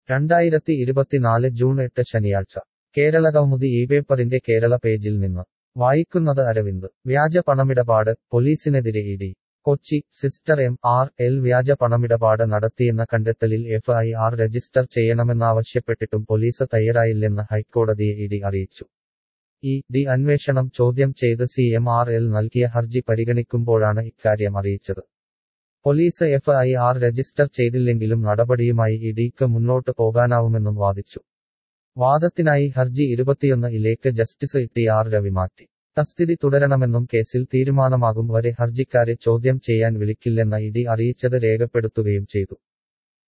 രണ്ടായിരത്തി ഇരുപത്തിനാല് ജൂൺ എട്ട് ശനിയാഴ്ച കേരളകൗമുദി ഈ പേപ്പറിന്റെ കേരള പേജിൽ നിന്ന് വായിക്കുന്നത് അരവിന്ദ് വ്യാജ പണമിടപാട് പോലീസിനെതിരെ ED Kochi sister M R L വ്യാജ പണമിടപാട് നടത്തിയെന്ന കണ്ടെത്തലിൽ എഫ് ഐ ആർ രജിസ്റ്റർ ചെയ്യണമെന്നാവശ്യപ്പെട്ടിട്ടും പോലീസ് തയ്യാറായില്ലെന്ന് ഹൈക്കോടതിയെ ഇഡി അറിയിച്ചു ഇ ഡി അന്വേഷണം ചോദ്യം ചെയ്ത് സി എം ആർ എൽ നൽകിയ ഹർജി പരിഗണിക്കുമ്പോഴാണ് ഇക്കാര്യം അറിയിച്ചത് police F I R register ചെയ്തില്ലെങ്കിലും നടപടിയുമായി ഇഡിക്ക് മുന്നോട്ട് പോകാനാവുമെന്നും വാദിച്ചു വാദത്തിനായി ഹർജി ഇരുപത്തിയൊന്ന് ഇലേക്ക് ജസ്റ്റിസ് ടി ആർ രവി മാറ്റി തസ്ഥിതി തുടരണമെന്നും കേസിൽ തീരുമാനമാകും വരെ ഹർജിക്കാരെ ചോദ്യം ചെയ്യാൻ വിളിക്കില്ലെന്ന ഇഡി അറിയിച്ചത് രേഖപ്പെടുത്തുകയും ചെയ്തു